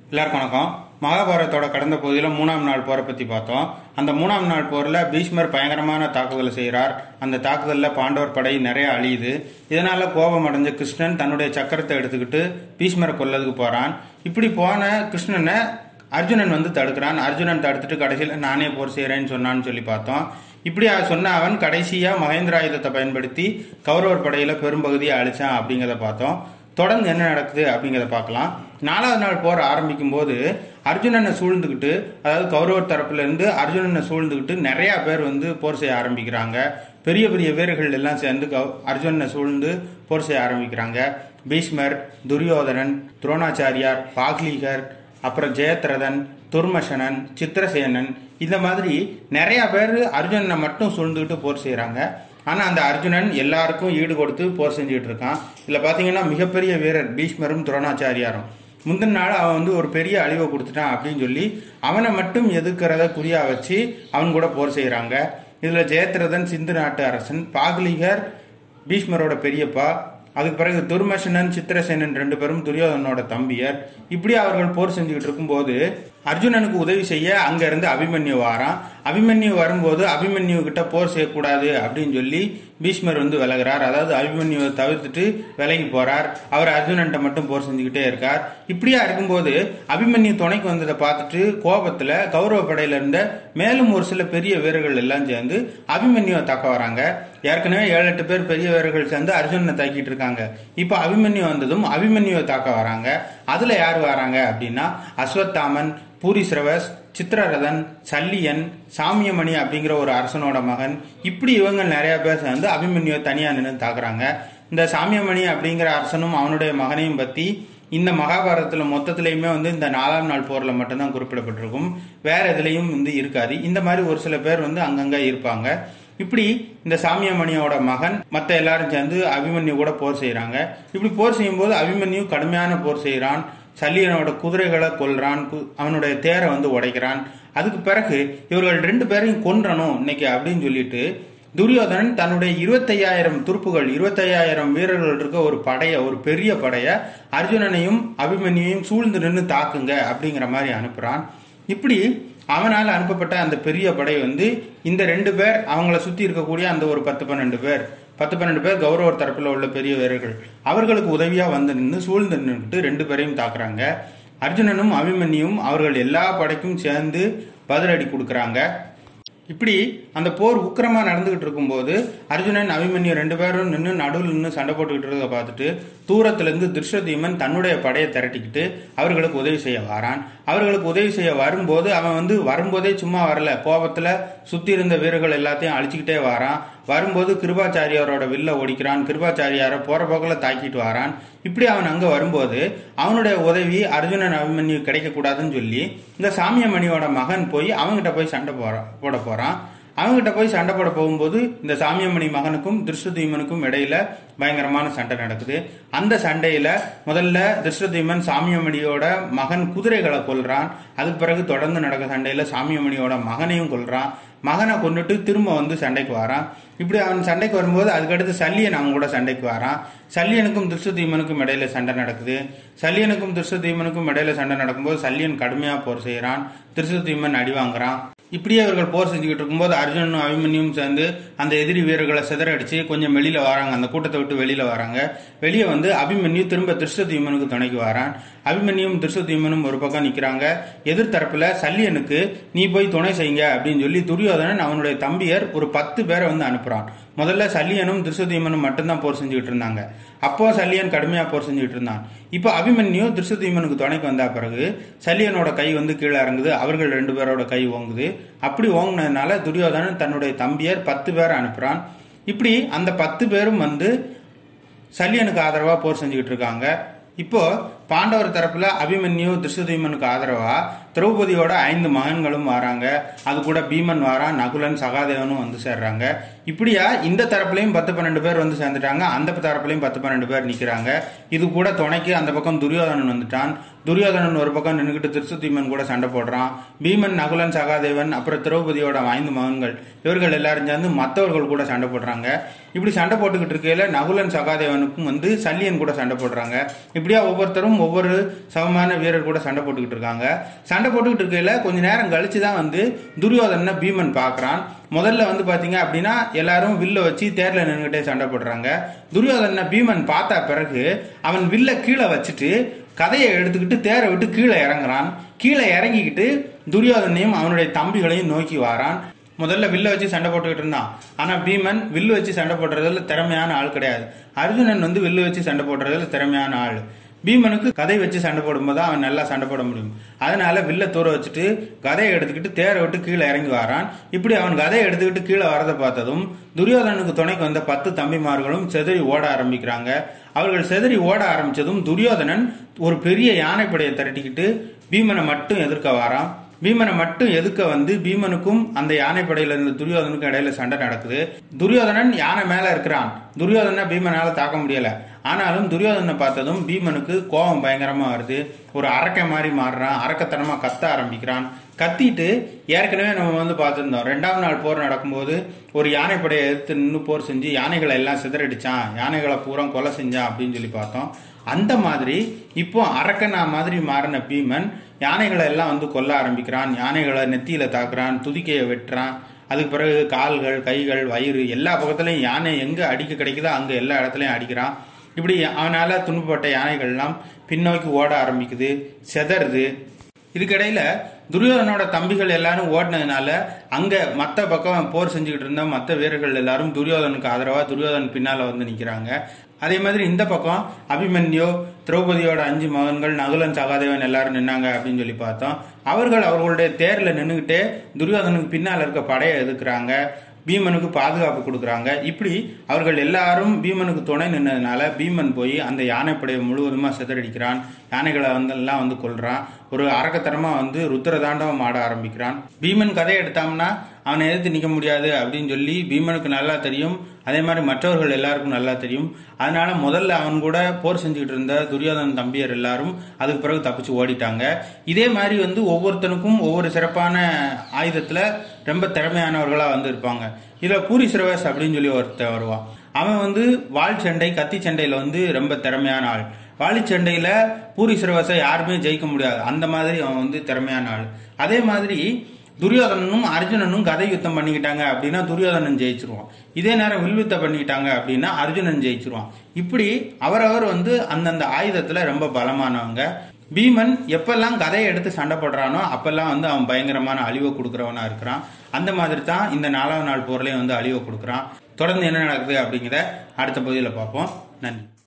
எல்லாருக்கும் வணக்கம் மகாபாரதத்தோட கடந்த பகுதியில் மூணாம் நாள் போரை பற்றி பார்த்தோம் அந்த மூணாம் நாள் போரில் பீஷ்மர் பயங்கரமான தாக்குதலை செய்கிறார் அந்த தாக்குதலில் பாண்டவர் படை நிறைய அழியுது இதனால கோபம் அடைஞ்ச கிருஷ்ணன் தன்னுடைய சக்கரத்தை எடுத்துக்கிட்டு பீஷ்மரை கொல்லதுக்கு போகிறான் இப்படி போன கிருஷ்ணனை அர்ஜுனன் வந்து தடுக்கிறான் அர்ஜுனன் தடுத்துட்டு கடைசியில் நானே போர் செய்கிறேன்னு சொன்னான்னு சொல்லி பார்த்தோம் இப்படி சொன்ன அவன் கடைசியாக மகேந்திராயுதத்தை பயன்படுத்தி கௌரவர் படையில் பெரும்பகுதியை அழிச்சான் அப்படிங்கிறத பார்த்தோம் தொடர்ந்து என்ன நடக்குது அப்படிங்கிறத பார்க்கலாம் நாலாவது நாள் போர் ஆரம்பிக்கும் போது அர்ஜுனனை சூழ்ந்துக்கிட்டு அதாவது கௌரவர் தரப்புல இருந்து அர்ஜுனனை சூழ்ந்துக்கிட்டு நிறைய பேர் வந்து போர் செய்ய ஆரம்பிக்கிறாங்க பெரிய பெரிய வீரர்கள் எல்லாம் சேர்ந்து கௌ- அர்ஜுனனை சூழ்ந்து போர் செய்ய ஆரம்பிக்கிறாங்க பீஷ்மர் துரியோதனன் துரோணாச்சாரியார் பாக்லீகர் அப்புறம் ஜெயத்ரதன் துர்மசனன் சித்திரசேனன் இந்த மாதிரி நிறைய பேர் அர்ஜுனனை மட்டும் சூழ்ந்துக்கிட்டு போர் செய்கிறாங்க ஆனால் அந்த அர்ஜுனன் எல்லாருக்கும் ஈடு கொடுத்து போர் செஞ்சுட்டு இருக்கான் இதில் பார்த்தீங்கன்னா மிகப்பெரிய வீரர் பீஷ்மரும் துரோணாச்சாரியாரும் முந்தின நாள் அவன் வந்து ஒரு பெரிய அழிவை கொடுத்துட்டான் அப்படின்னு சொல்லி அவனை மட்டும் எதிர்க்கிறத குறியா வச்சு அவன் கூட போர் செய்கிறாங்க இதில் ஜெயத்ரதன் சிந்து நாட்டு அரசன் பாகலிகர் பீஷ்மரோட பெரியப்பா அதுக்கு பிறகு துர்மசனன் சித்திரசேனன் ரெண்டு பேரும் துரியோதனோட தம்பியர் இப்படி அவர்கள் போர் செஞ்சுக்கிட்டு இருக்கும்போது அர்ஜுனனுக்கு உதவி செய்ய அங்க இருந்து அபிமன்யு வாரான் அபிமன்யு வரும்போது அபிமன்யு கிட்ட போர் செய்யக்கூடாது அப்படின்னு சொல்லி பீஷ்மர் வந்து விலகுறார் அதாவது அபிமன்யுவை தவிர்த்துட்டு விலகி போறார் அவர் அர்ஜுனன்ட்ட மட்டும் போர் செஞ்சுக்கிட்டே இருக்கார் இப்படியா இருக்கும்போது அபிமன்யு துணைக்கு வந்ததை பார்த்துட்டு கோபத்துல கௌரவ படையில இருந்த மேலும் ஒரு சில பெரிய வீரர்கள் எல்லாம் சேர்ந்து அபிமன்யுவை தாக்க வராங்க ஏற்கனவே ஏழு எட்டு பேர் பெரிய வீரர்கள் சேர்ந்து அர்ஜுனனை தாக்கிட்டு இருக்காங்க இப்போ அபிமன்யு வந்ததும் அபிமன்யுவை தாக்க வராங்க அதுல யார் வராங்க அப்படின்னா அஸ்வத்தாமன் பூரிஸ்ரவஸ் சித்திரரதன் சல்லியன் சாமியமணி அப்படிங்கிற ஒரு அரசனோட மகன் இப்படி இவங்க நிறைய பேர் சேர்ந்து அபிமன்யுவை தனியா நின்று தாக்குறாங்க இந்த சாமியமணி அப்படிங்கிற அரசனும் அவனுடைய மகனையும் பத்தி இந்த மகாபாரதத்துல மொத்தத்திலையுமே வந்து இந்த நாலாம் நாள் போர்ல மட்டும்தான் குறிப்பிடப்பட்டிருக்கும் வேற எதுலையும் வந்து இருக்காது இந்த மாதிரி ஒரு சில பேர் வந்து அங்கங்க இருப்பாங்க இப்படி இந்த சாமியமணியோட மகன் மற்ற எல்லாரும் சேர்ந்து அபிமன்யு கூட போர் செய்றாங்க இப்படி போர் செய்யும்போது அபிமன்யு கடுமையான போர் செய்கிறான் சல்லியனோட குதிரைகளை கொல்றான் கு- அவனுடைய தேரை வந்து உடைக்கிறான் அதுக்கு பிறகு இவர்கள் ரெண்டு பேரையும் கொன்றணும் இன்னைக்கு அப்படின்னு சொல்லிட்டு துரியோதனன் தன்னுடைய இருபத்தையாயிரம் துருப்புகள் இருபத்தையாயிரம் வீரர்கள் இருக்க ஒரு படைய ஒரு பெரிய படைய அர்ஜுனனையும் அபிமன்யையும் சூழ்ந்து நின்று தாக்குங்க அப்படிங்கிற மாதிரி அனுப்புறான் இப்படி அவனால் அனுப்பப்பட்ட அந்த பெரிய படை வந்து இந்த ரெண்டு பேர் அவங்கள சுத்தி இருக்கக்கூடிய அந்த ஒரு பத்து பன்னெண்டு பேர் பத்து பன்னெண்டு பேர் கௌரவர் தரப்புல உள்ள பெரிய வீரர்கள் அவர்களுக்கு உதவியா வந்து நின்று சூழ்ந்து நின்றுட்டு ரெண்டு பேரையும் தாக்குறாங்க அர்ஜுனனும் அபிமன்யும் அவர்கள் எல்லா படைக்கும் சேர்ந்து பதிலடி கொடுக்கறாங்க இப்படி அந்த போர் உக்கிரமா நடந்துகிட்டு இருக்கும்போது அர்ஜுனன் அபிமன்யு ரெண்டு பேரும் நின்று நடுவில் நின்று சண்டை போட்டுக்கிட்டு இருக்கிறத பார்த்துட்டு தூரத்துல இருந்து திருஷ்டதீமன் தன்னுடைய படையை திரட்டிக்கிட்டு அவர்களுக்கு உதவி செய்ய வாரான் அவர்களுக்கு உதவி செய்ய வரும்போது அவன் வந்து வரும்போதே சும்மா வரல கோபத்துல சுத்தி இருந்த வீரர்கள் எல்லாத்தையும் அழிச்சுக்கிட்டே வாரான் வரும்போது கிருபாச்சாரியாரோட வில்ல ஒடிக்கிறான் கிருபாச்சாரியாரை போற போக்கில் தாக்கிட்டு வாரான் இப்படி அவன் அங்க வரும்போது அவனுடைய உதவி அர்ஜுனன் அபிமன்யு கிடைக்க கூடாதுன்னு சொல்லி இந்த சாமியமணியோட மகன் போய் அவன்கிட்ட போய் சண்டை போற போட போறான் அவன்கிட்ட போய் சண்டை போட போகும்போது இந்த சாமியமணி மகனுக்கும் திருஷ்டதீமனுக்கும் இடையில பயங்கரமான சண்டை நடக்குது அந்த சண்டையில முதல்ல திருஷ்டதீமன் சாமியமணியோட மகன் குதிரைகளை கொல்றான் அதுக்கு பிறகு தொடர்ந்து நடக்க சண்டையில சாமியமணியோட மகனையும் கொல்றான் மகனை கொண்டுட்டு திரும்ப வந்து சண்டைக்கு வரான் இப்படி அவன் சண்டைக்கு வரும்போது அதுக்கடுத்து சல்லியன் அவன் கூட சண்டைக்கு வரான் சல்லியனுக்கும் திருஷ்டதீமனுக்கும் இடையில சண்டை நடக்குது சல்லியனுக்கும் திருஷ்டதீமனுக்கும் இடையில சண்டை நடக்கும்போது சல்லியன் கடுமையா போர் செய்யறான் திருஷ்டதீமன் அடி வாங்குறான் இப்படியே இவர்கள் போர் செஞ்சுக்கிட்டு இருக்கும்போது அர்ஜுனனும் அபிமன்யும் சேர்ந்து அந்த எதிரி வீரர்களை சிதறடிச்சு கொஞ்சம் வெளியில வராங்க அந்த கூட்டத்தை விட்டு வெளியில வராங்க வெளியே வந்து அபிமன்யு திரும்ப திருஷ்டதீமனுக்கு துணைக்கு வரான் அபிமன்யும் திருஷ்டதீமனும் ஒரு பக்கம் நிக்கிறாங்க எதிர்த்தரப்புல சல்லியனுக்கு நீ போய் துணை செய்யுங்க அப்படின்னு சொல்லி துரியோதனன் அவனுடைய தம்பியர் ஒரு பத்து பேரை வந்து அனுப்புறான் முதல்ல சல்லியனும் திருஷ்டதீமனும் மட்டும்தான் போர் செஞ்சுக்கிட்டு இருந்தாங்க அப்போ சல்லியன் கடுமையா போர் செஞ்சுக்கிட்டு இருந்தான் இப்போ அபிமன்யு திருஷ்டதீமனுக்கு துணைக்கு வந்த பிறகு சல்லியனோட கை வந்து கீழே இறங்குது அவர்கள் ரெண்டு பேரோட கை ஓங்குது அப்படி ஓங்குனதுனால துரியோதனன் தன்னுடைய தம்பியர் பத்து பேரை அனுப்புறான் இப்படி அந்த பத்து பேரும் வந்து சல்லியனுக்கு ஆதரவா போர் செஞ்சுக்கிட்டு இருக்காங்க இப்போ பாண்டவர் தரப்புல அபிமன்யு திருஷ்டதீமனுக்கு ஆதரவா திரௌபதியோட ஐந்து மகன்களும் வராங்க அது கூட பீமன் வாரான் நகுலன் சகாதேவனும் வந்து சேர்றாங்க இப்படியா இந்த தரப்புலையும் பத்து பன்னெண்டு பேர் வந்து சேர்ந்துட்டாங்க அந்த தரப்புலையும் பத்து பன்னெண்டு பேர் நிக்கிறாங்க இது கூட துணைக்கு அந்த பக்கம் துரியோதனன் வந்துட்டான் துரியோதனன் ஒரு பக்கம் நின்றுக்கிட்டு திருசுத்தீமன் கூட சண்டை போடுறான் பீமன் நகுலன் சகாதேவன் அப்புறம் திரௌபதியோட ஐந்து மகன்கள் இவர்கள் எல்லாரும் சேர்ந்து மற்றவர்கள் கூட சண்டை போடுறாங்க இப்படி சண்டை போட்டுக்கிட்டு இருக்கையில நகுலன் சகாதேவனுக்கும் வந்து சல்லியன் கூட சண்டை போடுறாங்க இப்படியா ஒவ்வொருத்தரும் ஒவ்வொருத்தரும் ஒவ்வொரு சமமான வீரர் கூட சண்டை போட்டுக்கிட்டு இருக்காங்க சண்டை போட்டுக்கிட்டு இருக்கையில கொஞ்ச நேரம் கழிச்சு தான் வந்து துரியோதனை பீமன் பார்க்கறான் முதல்ல வந்து பாத்தீங்க அப்படின்னா எல்லாரும் வில்ல வச்சு தேர்ல நின்றுகிட்டே சண்டை போடுறாங்க துரியோதனை பீமன் பார்த்த பிறகு அவன் வில்ல கீழே வச்சுட்டு கதையை எடுத்துக்கிட்டு தேரை விட்டு கீழே இறங்குறான் கீழே இறங்கிக்கிட்டு துரியோதனையும் அவனுடைய தம்பிகளையும் நோக்கி வாரான் முதல்ல வில்ல வச்சு சண்டை போட்டுக்கிட்டு இருந்தான் ஆனா பீமன் வில்லு வச்சு சண்டை போடுறதுல திறமையான ஆள் கிடையாது அர்ஜுனன் வந்து வில்லு வச்சு சண்டை போடுறதுல திறமையான ஆள் பீமனுக்கு கதை வச்சு சண்டை போடும்போது அவன் நல்லா சண்டை போட முடியும் அதனால வில்ல தூர வச்சுட்டு கதையை எடுத்துக்கிட்டு தேரை விட்டு கீழே இறங்கி வரான் இப்படி அவன் கதையை எடுத்துக்கிட்டு கீழே வரதை பார்த்ததும் துரியோதனனுக்கு துணைக்கு வந்த பத்து தம்பிமார்களும் செதறி ஓட ஆரம்பிக்கிறாங்க அவர்கள் செதறி ஓட ஆரம்பிச்சதும் துரியோதனன் ஒரு பெரிய யானைப்படையை திரட்டிக்கிட்டு பீமனை மட்டும் எதிர்க்க வாரான் பீமனை மட்டும் எதுக்க வந்து பீமனுக்கும் அந்த யானை படையில இருந்த துரியோதனுக்கும் இடையில சண்டை நடக்குது துரியோதனன் யானை மேல இருக்கிறான் துரியோதனை பீமனால தாக்க முடியல ஆனாலும் துரியோதனை பார்த்ததும் பீமனுக்கு கோபம் பயங்கரமா வருது ஒரு அரக்கை மாதிரி மாறுறான் அரக்கத்தனமா கத்த ஆரம்பிக்கிறான் கத்திட்டு ஏற்கனவே நம்ம வந்து பார்த்துருந்தோம் ரெண்டாம் நாள் போர் நடக்கும்போது ஒரு யானைப்படையை எதிர்த்து நின்று போர் செஞ்சு யானைகளை எல்லாம் சிதறடிச்சான் யானைகளை பூரா கொலை செஞ்சான் அப்படின்னு சொல்லி பார்த்தோம் அந்த மாதிரி இப்போ அரக்கனா மாதிரி மாறின பீமன் யானைகளை எல்லாம் வந்து கொல்ல ஆரம்பிக்கிறான் யானைகளை நெத்தியில தாக்குறான் துதிக்கையை வெட்டுறான் அதுக்கு பிறகு கால்கள் கைகள் வயிறு எல்லா பக்கத்துலயும் யானை எங்க அடிக்க கிடைக்குதோ அங்க எல்லா இடத்துலயும் அடிக்கிறான் இப்படி அவனால துன்பப்பட்ட யானைகள்லாம் பின்னோக்கி ஓட ஆரம்பிக்குது செதறுது இதுக்கிடையில துரியோதனோட தம்பிகள் எல்லாரும் ஓடினதுனால அங்க மத்த பக்கம் போர் செஞ்சுக்கிட்டு இருந்த மத்த வீரர்கள் எல்லாரும் துரியோதனுக்கு ஆதரவா துரியோதன் பின்னால வந்து நிக்கிறாங்க அதே மாதிரி இந்த பக்கம் அபிமன்யு திரௌபதியோட அஞ்சு மகன்கள் நகுலன் சகாதேவன் எல்லாரும் நின்னாங்க அப்படின்னு சொல்லி பார்த்தோம் அவர்கள் அவர்களுடைய தேர்ல நின்றுகிட்டே துரியோதனுக்கு பின்னால் இருக்க படையை எதுக்குறாங்க பீமனுக்கு பாதுகாப்பு கொடுக்குறாங்க இப்படி அவர்கள் எல்லாரும் பீமனுக்கு துணை நின்னதுனால பீமன் போய் அந்த யானைப்படையை முழுவதுமா சிதறடிக்கிறான் யானைகளை வந்து எல்லாம் வந்து கொல்றான் ஒரு அரக்கத்தனமா வந்து ருத்ரதாண்டவம் ஆட ஆரம்பிக்கிறான் பீமன் கதையை எடுத்தாங்கன்னா அவனை எதிர்த்து நிக்க முடியாது அப்படின்னு சொல்லி பீமனுக்கு நல்லா தெரியும் அதே மாதிரி மற்றவர்கள் எல்லாருக்கும் நல்லா தெரியும் அதனால முதல்ல அவன் கூட போர் செஞ்சுக்கிட்டு இருந்த துரியோதன தம்பியர் எல்லாரும் அதுக்கு பிறகு தப்பிச்சு ஓடிட்டாங்க இதே மாதிரி வந்து ஒவ்வொருத்தனுக்கும் ஒவ்வொரு சிறப்பான ஆயுதத்துல ரொம்ப திறமையானவர்களா வந்து இருப்பாங்க இதுல பூரி சிரவேஸ் அப்படின்னு சொல்லி ஒருத்தன் வருவான் அவன் வந்து வாள் சண்டை கத்தி சண்டையில வந்து ரொம்ப திறமையான ஆள் வாளிச்சண்டையில பூரி சிரவசை யாருமே ஜெயிக்க முடியாது அந்த மாதிரி அவன் வந்து திறமையான ஆள் அதே மாதிரி துரியோதனனும் அர்ஜுனனும் கதை யுத்தம் பண்ணிக்கிட்டாங்க அப்படின்னா துரியோதனன் ஜெயிச்சிருவான் இதே நேரம் வில்யுத்தம் பண்ணிக்கிட்டாங்க அப்படின்னா அர்ஜுனன் ஜெயிச்சிருவான் இப்படி அவரவர் வந்து அந்தந்த ஆயுதத்துல ரொம்ப பலமானவங்க பீமன் எப்பெல்லாம் கதையை எடுத்து சண்டை போடுறானோ அப்பெல்லாம் வந்து அவன் பயங்கரமான அழிவை கொடுக்குறவனா இருக்கிறான் அந்த மாதிரி தான் இந்த நாலாவது நாள் போர்லயும் வந்து அழிவை கொடுக்குறான் தொடர்ந்து என்ன நடக்குது அப்படிங்கிறத அடுத்த பகுதியில் பார்ப்போம் நன்றி